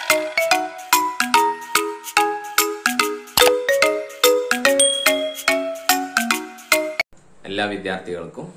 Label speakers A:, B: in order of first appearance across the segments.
A: എല്ലാ വിദ്യാർത്ഥികൾക്കും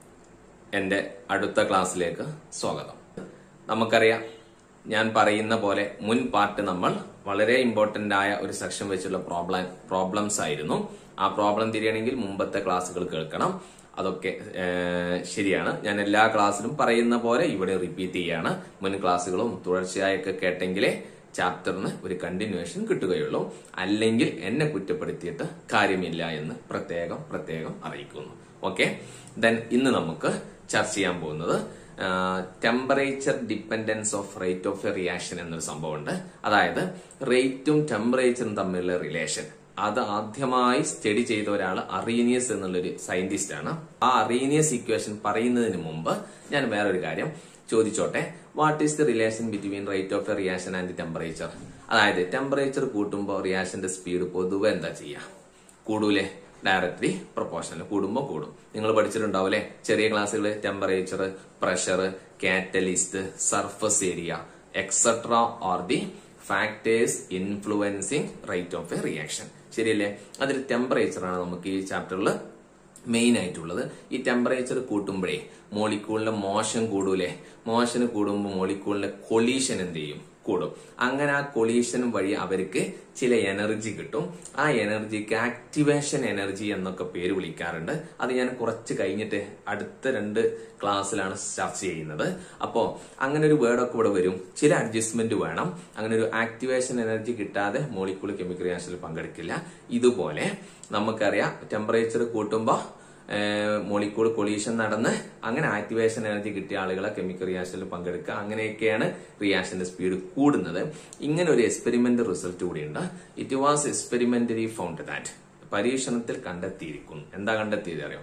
A: എൻ്റെ അടുത്ത ക്ലാസ്സിലേക്ക് സ്വാഗതം നമുക്കറിയാം ഞാൻ പറയുന്ന പോലെ മുൻ പാർട്ട് നമ്മൾ വളരെ ഇമ്പോർട്ടന്റ് ആയ ഒരു സെക്ഷൻ വെച്ചുള്ള പ്രോബ്ലം പ്രോബ്ലംസ് ആയിരുന്നു ആ പ്രോബ്ലം തിരിയണമെങ്കിൽ മുമ്പത്തെ ക്ലാസ്സുകൾ കേൾക്കണം അതൊക്കെ ഏഹ്, ശരിയാണ് ഞാൻ എല്ലാ ക്ലാസ്സിലും പറയുന്ന പോലെ ഇവിടെ റിപ്പീറ്റ് ചെയ്യാണ് മുൻ ക്ലാസ്സുകളും തുടർച്ചയായൊക്കെ കേട്ടെങ്കിലേ ചാപ്റ്ററിന് ഒരു കണ്ടിന്യൂവേഷൻ കിട്ടുകയുള്ളൂ അല്ലെങ്കിൽ എന്നെ കുറ്റപ്പെടുത്തിയിട്ട് കാര്യമില്ല എന്ന് പ്രത്യേകം പ്രത്യേകം അറിയിക്കുന്നു ഓക്കെ ദെൻ ഇന്ന് നമുക്ക് ചർച്ച ചെയ്യാൻ പോകുന്നത് temperature dependence of rate of a reaction എന്നൊരു സംഭവമുണ്ട് അതായത് റേറ്റും ടെമ്പറേച്ചറും തമ്മിലുള്ള റിലേഷൻ അത് ആദ്യമായി സ്റ്റഡി ചെയ്ത ഒരാൾ അറീനിയസ് എന്നുള്ളൊരു സയന്റിസ്റ്റ് ആണ് ആ അറീനിയസ് ഇക്വേഷൻ പറയുന്നതിന് മുമ്പ് ഞാൻ വേറൊരു കാര്യം ചോദിച്ചോട്ടെ what is the relation between rate of a reaction and temperature അതായത് ടെമ്പറേച്ചർ കൂട്ടുമ്പോൾ റിയാക്ഷന്റെ സ്പീഡ് പൊതുവെ എന്താ ചെയ്യുക കൂടൂലേ ഡയറക്ട്ലി പ്രൊപ്പോർഷണൽ കൂടുമ്പോൾ കൂടും നിങ്ങൾ പഠിച്ചിട്ടുണ്ടാവില്ലേ ചെറിയ ക്ലാസ്സുകൾ temperature pressure catalyst surface area etcetera are the factors influencing rate of a reaction ശരിയല്ലേ അതിൽ ടെമ്പറേച്ചർ ആണ് നമുക്ക് ഈ ചാപ്റ്ററിൽ മെയിൻ ആയിട്ടുള്ളത് ഈ ടെമ്പറേച്ചർ കൂട്ടുമ്പോഴേ മോളിക്കൂളിന്റെ മോശം കൂടൂലേ മോശന് കൂടുമ്പോൾ മോളിക്കൂളിന്റെ കൊളീഷൻ എന്ത് ചെയ്യും കൂടും അങ്ങനെ ആ കൊളീഷൻ വഴി അവർക്ക് ചില എനർജി കിട്ടും ആ എനർജിക്ക് ആക്ടിവേഷൻ എനർജി എന്നൊക്കെ പേര് വിളിക്കാറുണ്ട് അത് ഞാൻ കുറച്ച് കഴിഞ്ഞിട്ട് അടുത്ത രണ്ട് ക്ലാസ്സിലാണ് ചർച്ച ചെയ്യുന്നത് അപ്പോ അങ്ങനെ ഒരു വേർഡൊക്കെ ഇവിടെ വരും ചില അഡ്ജസ്റ്റ്മെന്റ് വേണം അങ്ങനെ ഒരു ആക്ടിവേഷൻ എനർജി കിട്ടാതെ മോളിക്കൂൾ കെമിക്കൽ റിയാക്ഷനിൽ പങ്കെടുക്കില്ല ഇതുപോലെ നമുക്കറിയാം ടെമ്പറേച്ചർ കൂട്ടുമ്പോൾ മോളിക്കൂൾ കൊളീഷൻ നടന്ന് അങ്ങനെ ആക്ടിവേഷൻ എനർജി കിട്ടിയ ആളുകളെ കെമിക്കൽ റിയാക്ഷനിൽ പങ്കെടുക്കുക അങ്ങനെയൊക്കെയാണ് റിയാക്ഷന്റെ സ്പീഡ് കൂടുന്നത് ഇങ്ങനെ ഒരു എക്സ്പെരിമെന്റ് റിസൾട്ട് കൂടിയുണ്ട് it was experimentally found that പരീക്ഷണത്തിൽ കണ്ടെത്തിയിരിക്കുന്നു എന്താ കണ്ടെത്തിയത് അറിയാം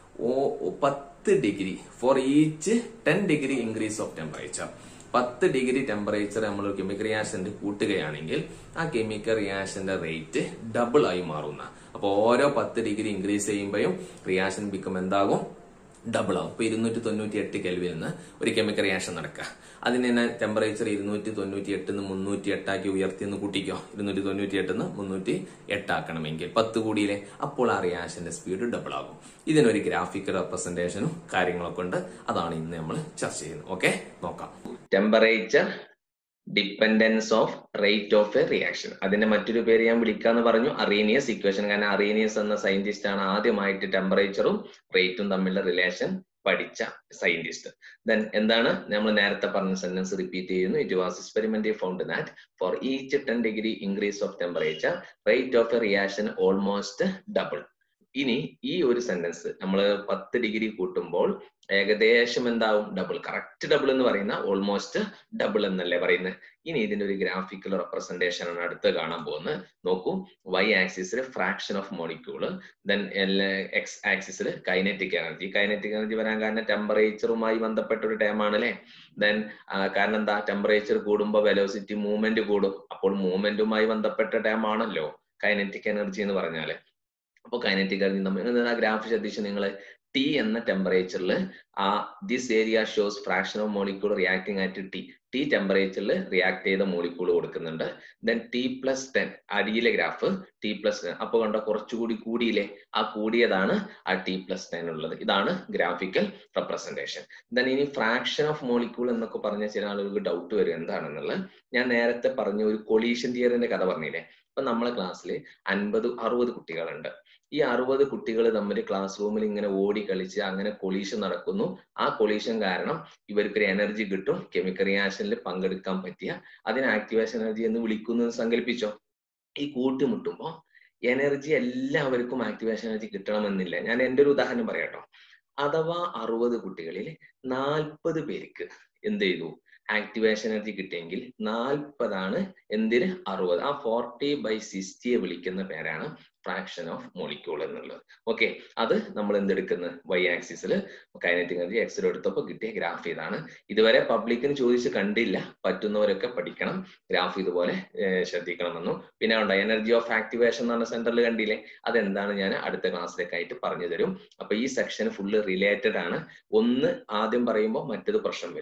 A: ഓ പത്ത് degree for each ten degree increase of temperature പത്ത് ഡിഗ്രി ടെമ്പറേച്ചർ നമ്മൾ കെമിക്കൽ റിയാക്ഷന്റെ കൂട്ടുകയാണെങ്കിൽ ആ കെമിക്കൽ റിയാക്ഷന്റെ റേറ്റ് ഡബിൾ ആയി മാറുന്ന അപ്പൊ ഓരോ പത്ത് ഡിഗ്രി ഇൻക്രീസ് ചെയ്യുമ്പോഴും റിയാക്ഷൻ ബിക്കം എന്താകും ഡബിൾ ആവും ഇപ്പൊ ഇരുന്നൂറ്റി തൊണ്ണൂറ്റി എട്ട് കെൽവിൽ നിന്ന് ഒരു കെമിക്കൽ റിയാക്ഷൻ നടക്കുക അതിന് തന്നെ ടെമ്പറേച്ചർ ഇരുന്നൂറ്റി തൊണ്ണൂറ്റി എട്ടിന്ന് മുന്നൂറ്റി എട്ടാക്കി ഉയർത്തി എന്ന് കൂട്ടിക്കോ ഇരുന്നൂറ്റി തൊണ്ണൂറ്റി എട്ടിന്ന് മുന്നൂറ്റി എട്ടാക്കണമെങ്കിൽ പത്ത് കൂടിയില്ലേ അപ്പോൾ ആ റിയാക്ഷന്റെ സ്പീഡ് ഡബിൾ ആകും ഇതിനൊരു ഗ്രാഫിക്കൽ റെപ്രസെന്റേഷനും കാര്യങ്ങളൊക്കെ ഉണ്ട് അതാണ് ഇന്ന് നമ്മൾ ചർച്ച ചെയ്യുന്നത് ഓക്കെ നോക്കാം temperature dependence of rate of a reaction അതിന്റെ മറ്റൊരു പേര് ഞാൻ വിളിക്കാന്ന് പറഞ്ഞു അറീനിയസ് ഇക്വേഷൻ കാരണം അറീനിയസ് എന്ന സയന്റിസ്റ്റ് ആണ് ആദ്യമായിട്ട് ടെമ്പറേച്ചറും റേറ്റും തമ്മിലുള്ള റിലേഷൻ പഠിച്ച സയന്റിസ്റ്റ് ദെൻ എന്താണ് നമ്മൾ നേരത്തെ പറഞ്ഞ സെന്റൻസ് റിപ്പീറ്റ് ചെയ്യുന്നു it was experiment found that for each ten degree increase of temperature rate of a reaction almost double ഇനി ഈ ഒരു സെന്റൻസ് നമ്മൾ പത്ത് ഡിഗ്രി കൂട്ടുമ്പോൾ ഏകദേശം എന്താവും ഡബിൾ കറക്റ്റ് ഡബിൾ എന്ന് പറയുന്ന ഓൾമോസ്റ്റ് ഡബിൾ എന്നല്ലേ പറയുന്നത് ഇനി ഇതിന്റെ ഒരു ഗ്രാഫിക്കൽ റെപ്രസെന്റേഷൻ ആണ് അടുത്ത് കാണാൻ പോകുന്നത് നോക്കൂ വൈ ആക്സിസിൽ fraction of molecule then X ആക്സിസിൽ കൈനറ്റിക് എനർജി കൈനറ്റിക് എനർജി വരാൻ കാരണം ടെമ്പറേച്ചറുമായി ബന്ധപ്പെട്ട ഒരു ടൈം ആണല്ലേ ദെൻ കാരണം എന്താ ടെമ്പറേച്ചർ കൂടുമ്പോൾ വെലോസിറ്റി മൂവ്മെന്റ് കൂടും അപ്പോൾ മൂവ്മെന്റുമായി ബന്ധപ്പെട്ട ടൈം ആണല്ലോ കൈനറ്റിക് എനർജി എന്ന് പറഞ്ഞാല് അപ്പൊ കൈനറ്റിക് എനർജി നമ്മൾ ആ ഗ്രാഫ് ശ്രദ്ധിച്ച് നിങ്ങൾ ടി എന്ന ടെമ്പറേച്ചറിൽ ആ this area shows fraction of molecule reacting at T T ടെമ്പറേച്ചറിൽ റിയാക്ട് ചെയ്ത മോളിക്യൂൾ കൊടുക്കുന്നുണ്ട് ദെൻ ടി പ്ലസ് ടെൻ അടിയിലെ ഗ്രാഫ് ടി പ്ലസ് ടെൻ അപ്പൊ കണ്ട കുറച്ചുകൂടി കൂടിയില്ലേ ആ കൂടിയതാണ് ആ ടി പ്ലസ് ടെൻ ഉള്ളത് ഇതാണ് ഗ്രാഫിക്കൽ റെപ്രസെന്റേഷൻ ദെൻ ഇനി ഫ്രാക്ഷൻ ഓഫ് മോളിക്യൂൾ എന്നൊക്കെ പറഞ്ഞ ചില ആളുകൾക്ക് ഡൗട്ട് വരും എന്താണെന്നുള്ളത് ഞാൻ നേരത്തെ പറഞ്ഞ ഒരു കൊളീഷൻ തിയറിന്റെ കഥ പറഞ്ഞില്ലേ ഇപ്പൊ നമ്മളെ ക്ലാസ്സിൽ അൻപത് അറുപത് കുട്ടികളുണ്ട് ഈ അറുപത് കുട്ടികൾ തമ്മിൽ ക്ലാസ് റൂമിൽ ഇങ്ങനെ ഓടി കളിച്ച് അങ്ങനെ കൊളീഷൻ നടക്കുന്നു ആ കൊളീഷൻ കാരണം ഇവർക്ക് ഒരു എനർജി കിട്ടും കെമിക്കൽ റിയാക്ഷനിൽ പങ്കെടുക്കാൻ പറ്റിയ അതിന് ആക്ടിവേഷൻ എനർജി എന്ന് വിളിക്കുന്നു എന്ന് സങ്കല്പിച്ചോ ഈ കൂട്ടിമുട്ടുമ്പോ എനർജി എല്ലാവർക്കും ആക്ടിവേഷൻ എനർജി കിട്ടണമെന്നില്ല ഞാൻ എൻ്റെ ഒരു ഉദാഹരണം പറയാട്ടോ അഥവാ അറുപത് കുട്ടികളിൽ നാൽപ്പത് പേർക്ക് എന്ത് ചെയ്തു ആക്ടിവേഷൻ എനർജി കിട്ടിയെങ്കിൽ നാൽപ്പതാണ് എന്തിന് അറുപത് ആ ഫോർട്ടി ബൈ സിക്സ്റ്റിയെ വിളിക്കുന്ന പേരാണ് ഫ്രാക്ഷൻ ഓഫ് മോളിക്യൂൾ എന്നുള്ളത് ഓക്കെ അത് നമ്മൾ എന്തെടുക്കുന്നത് വൈ ആക്സിസിൽ കൈനറ്റിക് എനർജി എക്സിൽ എടുത്തപ്പോൾ കിട്ടിയ ഗ്രാഫ് ഇതാണ് ഇതുവരെ പബ്ലിക്കിന് ചോദിച്ച് കണ്ടില്ല പറ്റുന്നവരൊക്കെ പഠിക്കണം ഗ്രാഫ് ഇതുപോലെ ശ്രദ്ധിക്കണമെന്നും പിന്നെ ഉണ്ട് എനർജി ഓഫ് ആക്ടിവേഷൻ എന്ന് പറഞ്ഞ സെന്ററിൽ കണ്ടില്ലേ അതെന്താണ് ഞാൻ അടുത്ത ക്ലാസ്സിലേക്കായിട്ട് പറഞ്ഞു തരും അപ്പൊ ഈ സെക്ഷൻ ഫുള്ള് റിലേറ്റഡ് ആണ് ഒന്ന് ആദ്യം പറയുമ്പോൾ മറ്റത് പ്രശ്നം വരും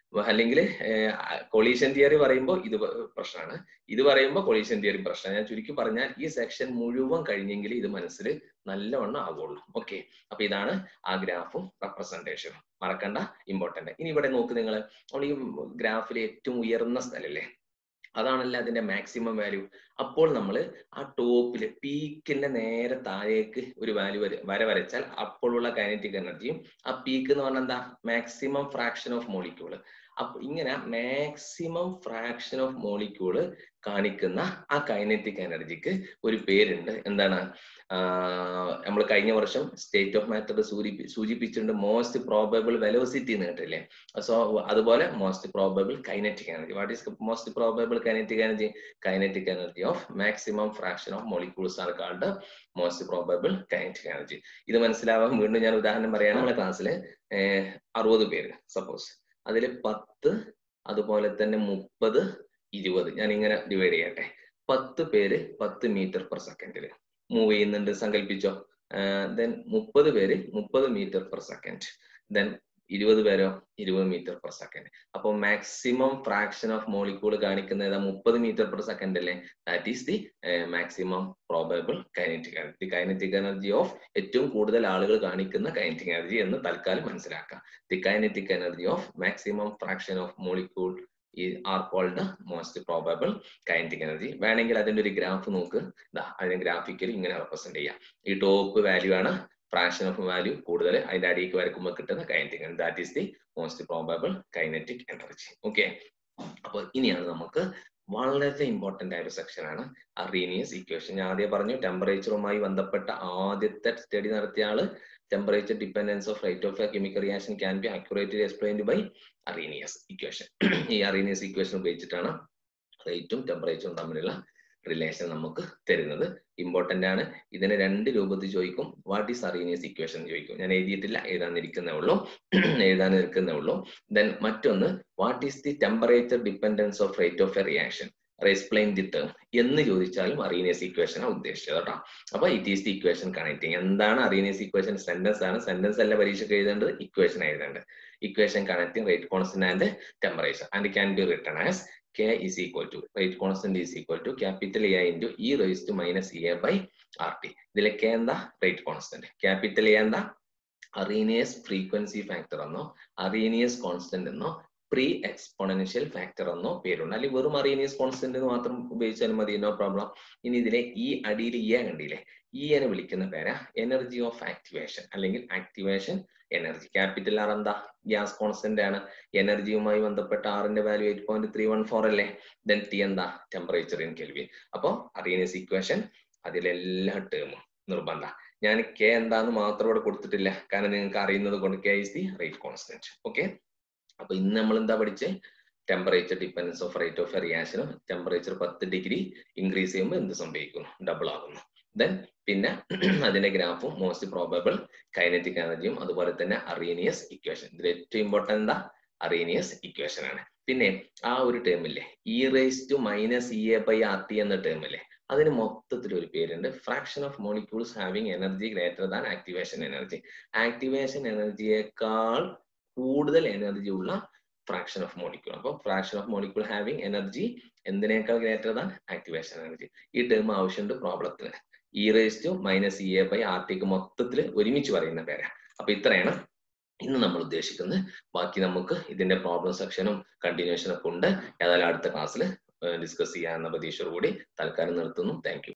A: അല്ലെങ്കിൽ കൊളീഷൻ തിയറി പറയുമ്പോൾ ഇത് പ്രശ്നമാണ് ഇത് പറയുമ്പോൾ കൊളീഷൻ തിയറി പ്രശ്നമാണ് ഞാൻ ചുരുക്കി പറഞ്ഞാൽ ഈ സെക്ഷൻ മുഴുവൻ കഴിഞ്ഞെങ്കിൽ ഇത് മനസ്സിൽ നല്ലവണ്ണം ആകുള്ളൂ ഓക്കെ അപ്പൊ ഇതാണ് ആ ഗ്രാഫും റെപ്രസെന്റേഷനും മറക്കണ്ട ഇമ്പോർട്ടന്റ് ഇനി ഇവിടെ നോക്ക് നിങ്ങൾ നമ്മൾ ഈ ഗ്രാഫിലെ ഏറ്റവും ഉയർന്ന സ്ഥലല്ലേ അതാണല്ലോ അതിന്റെ മാക്സിമം വാല്യൂ അപ്പോൾ നമ്മൾ ആ ടോപ്പില് പീക്കിന്റെ നേരെ താഴേക്ക് ഒരു വാല്യൂ വര വരച്ചാൽ അപ്പോഴുള്ള കൈനറ്റിക് എനർജിയും ആ പീക്ക് എന്ന് പറഞ്ഞാൽ എന്താ മാക്സിമം ഫ്രാക്ഷൻ ഓഫ് മോളിക്യൂള് അപ്പൊ ഇങ്ങനെ മാക്സിമം ഫ്രാക്ഷൻ ഓഫ് മോളിക്യൂള് കാണിക്കുന്ന ആ കൈനറ്റിക് എനർജിക്ക് ഒരു പേരുണ്ട് എന്താണ് നമ്മൾ കഴിഞ്ഞ വർഷം സ്റ്റേറ്റ് ഓഫ് മാറ്റർ സൂചിപ്പിച്ചിട്ടുണ്ട് മോസ്റ്റ് പ്രോബബിൾ വെലോസിറ്റി എന്ന് കേട്ടില്ലേ സോ അതുപോലെ most probable kinetic energy what is most probable kinetic energy kinetic energy of maximum fraction of molecules are called most probable kinetic energy ഇത് മനസ്സിലാവാൻ വീണ്ടും ഞാൻ ഉദാഹരണം പറയാം നമ്മുടെ ക്ലാസ്സിൽ അറുപത് പേര് സപ്പോസ് അതിൽ പത്ത് അതുപോലെ തന്നെ മുപ്പത് ഇരുപത് ഞാൻ ഇങ്ങനെ ഡിവൈഡ് ചെയ്യട്ടെ പത്ത് പേര് പത്ത് മീറ്റർ പെർ സെക്കൻഡിൽ മൂവ് ചെയ്യുന്നുണ്ട് സങ്കല്പിച്ചോ ദെൻ മുപ്പത് പേര് മുപ്പത് മീറ്റർ പെർ സെക്കൻഡ് ദെൻ ഇരുപത് പേരോ ഇരുപത് മീറ്റർ പെർ സെക്കൻഡ് അപ്പോൾ മാക്സിമം ഫ്രാക്ഷൻ ഓഫ് മോളിക്യൂൾ കാണിക്കുന്ന ഏതാ മുപ്പത് മീറ്റർ പെർ സെക്കൻഡ് അല്ലേ that is the maximum probable kinetic energy the kinetic energy of ഏറ്റവും കൂടുതൽ ആളുകൾ കാണിക്കുന്ന കൈനറ്റിക് എനർജി എന്ന് തൽക്കാലം മനസ്സിലാക്കാം the kinetic energy of maximum fraction of molecule are called most probable kinetic energy വേണമെങ്കിൽ അതിന്റെ ഒരു ഗ്രാഫ് നോക്ക് ഇതാ അതിനെ ഗ്രാഫിക്കലി ഇങ്ങനെ റെപ്രസെന്റ് ചെയ്യാം ഈ ടോപ്പ് വാല്യൂ ആണ് ഫ്രാക്ഷൻ ഓഫ് വാല്യൂ കൂടുതൽ അതിന്റെ അടിയിലേക്ക് വരക്കുമ്പോൾ കിട്ടുന്ന kinetic energy that is the most probable kinetic energy okay അപ്പോൾ ഇനിയാണ് നമുക്ക് വളരെ ഇമ്പോർട്ടന്റ് ആയ ഒരു സെക്ഷൻ ആണ് അറീനിയസ് ഇക്വേഷൻ ഞാൻ ആദ്യം പറഞ്ഞു ടെമ്പറേച്ചറുമായി ബന്ധപ്പെട്ട ആദ്യത്തെ സ്റ്റഡി നടത്തിയ ആള് temperature dependence of rate of a chemical reaction can be accurately explained by Arrhenius equation ഈ അറീനിയസ് ഇക്വേഷൻ ഉപയോഗിച്ചിട്ടാണ് റേറ്റും ടെമ്പറേച്ചറും തമ്മിലുള്ള റിലേഷൻ നമുക്ക് തരുന്നത് ഇമ്പോർട്ടന്റ് ആണ് ഇതിനെ രണ്ട് രൂപത്തിൽ ചോദിക്കും വാട്ട് ഈസ് അറീനിയസ് ഇക്വേഷൻ ചോദിക്കും ഞാൻ എഴുതിയിട്ടില്ല എഴുതാനിരിക്കുന്നേ ഉള്ളൂ എഴുതാനിരിക്കുന്നേ ഉള്ളൂ ദെൻ മറ്റൊന്ന് what is the temperature dependence of rate of a reaction explain the term എന്ന് ചോദിച്ചാലും അറീനിയസ് ഇക്വേഷൻ ഉദ്ദേശിച്ചത് കേട്ടോ അപ്പൊ it is the equation connecting എന്താണ് അറീനിയസ് ഇക്വേഷൻ സെന്റൻസ് ആണ് സെന്റൻസ് അല്ല പരീക്ഷയ്ക്ക് എഴുതേണ്ടത് ഇക്വേഷൻ എഴുതേണ്ടത് equation connecting rate constant and temperature and can be written as k is equal to rate constant is equal to capital A into e raised to minus A by RT. ഇതിലെ k എന്താ rate constant capital A എന്താ Arrhenius frequency factor എന്നോ Arrhenius constant എന്നോ pre exponential factor എന്നോ പേരുണ്ട് അല്ലെങ്കിൽ വെറും Arrhenius constant എന്ന് മാത്രം ഉപയോഗിച്ചാലും മതി നോ പ്രോബ്ലം ഇനി ഇതിലെ ഈ അടിയിൽ ഇ കണ്ടില്ലേ ഇ എന്ന് വിളിക്കുന്ന പേരാ എനർജി ഓഫ് ആക്ടിവേഷൻ അല്ലെങ്കിൽ ആക്ടിവേഷൻ എനർജി ക്യാപിറ്റൽ ആർ എന്താ ഗ്യാസ് കോൺസ്റ്റന്റ് ആണ് എനർജിയുമായി ബന്ധപ്പെട്ട ആറിന്റെ value eight point three one four അല്ലേ ദെൻ ടി എന്താ ടെമ്പറേച്ചർ ഇൻ കെൽവിൻ അപ്പോ അറീനിയസ് ഇക്വേഷൻ അതിലെല്ലാ ടേമും നിർബന്ധ ഞാൻ കെ എന്താന്ന് മാത്രം ഇവിടെ കൊടുത്തിട്ടില്ല കാരണം നിങ്ങൾക്ക് അറിയുന്നത് കൊണ്ട് K is the rate constant okay അപ്പൊ ഇന്ന് നമ്മൾ എന്താ പഠിച്ചേ temperature dependence of rate of റിയാക്ഷനും ടെമ്പറേച്ചർ പത്ത് ഡിഗ്രി ഇൻക്രീസ് ചെയ്യുമ്പോൾ എന്ത് സംഭവിക്കുന്നു ഡബിൾ ആകുന്നു ദെൻ പിന്നെ അതിന്റെ ഗ്രാഫും മോസ്റ്റ് പ്രോബബിൾ കൈനറ്റിക് എനർജിയും അതുപോലെ തന്നെ അറീനിയസ് ഇക്വേഷൻ ഇതിൽ ഏറ്റവും ഇമ്പോർട്ടൻ്റ് എന്താ അറീനിയസ് ഇക്വേഷൻ ആണ് പിന്നെ ആ ഒരു ടേമില്ലേ E raise to minus E A by R T എന്ന ടേമില്ലേ അതിന് മൊത്തത്തിൽ ഒരു പേരുണ്ട് fraction of molecules having energy greater than activation energy activation എനർജിയേക്കാൾ കൂടുതൽ എനർജി ഉള്ള ഫ്രാക്ഷൻ ഓഫ് മോളിക്യൂൾ അപ്പോൾ fraction of molecule having energy എന്തിനേക്കാൾ ഗ്രേറ്റർ ദാൻ ആക്ടിവേഷൻ എനർജി ഈ ടേം ആവശ്യമുണ്ട് പ്രോബ്ലത്തിന് E raise to minus E A by R ടിക്ക് മൊത്തത്തിൽ ഒരുമിച്ച് പറയുന്ന പേരാ അപ്പൊ ഇത്രയാണ് ഇന്ന് നമ്മൾ ഉദ്ദേശിക്കുന്നത് ബാക്കി നമുക്ക് ഇതിന്റെ പ്രോബ്ലം സെക്ഷനും കണ്ടിന്യൂഷനും ഒക്കെ ഉണ്ട് ഏതായാലും അടുത്ത ക്ലാസ്സിൽ ഡിസ്കസ് ചെയ്യാമെന്ന പ്രതീക്ഷയോടുകൂടി തൽക്കാലം നിർത്തുന്നു താങ്ക്